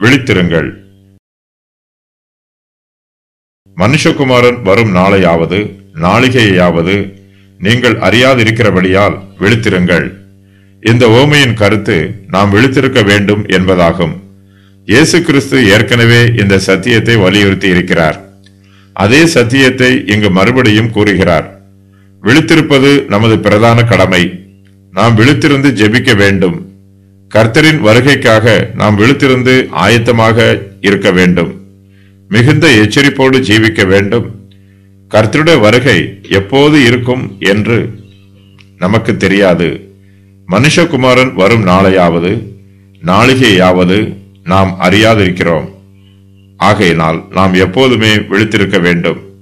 விழித்திருங்கள் மனுஷகுமாரன் வரும் நாளையாவது நாளிகையாவது நீங்கள் அறியாதிருக்கிறபடியால் விழித்திருங்கள் இந்த ஓமையின் கருத்து நாம் விழித்திருக்க வேண்டும் என்பதாகும் இயேசு கிறிஸ்து ஏற்கனவே இந்த சத்தியத்தை வலியுறுத்தி இருக்கிறார் அதே சத்தியத்தை இங்கு மறுபடியும் கூறுகிறார் விழித்திருப்பது நமது பிரதான கடமை நாம் விழித்திருந்து ஜெபிக்க வேண்டும் கர்த்தரின் வருகைக்காக நாம் விழித்திருந்து ஆயத்தமாக இருக்க வேண்டும் மிகுந்த எச்சரிப்போடு ஜீவிக்க வேண்டும் கர்த்தருடைய வருகை எப்போது இருக்கும் என்று நமக்கு தெரியாது மனுஷகுமாரன் வரும் நாளையாவது நாளிகையாவது நாம் அறியாதிருக்கிறோம் ஆகையினால் நாம் எப்போதுமே விழித்திருக்க வேண்டும்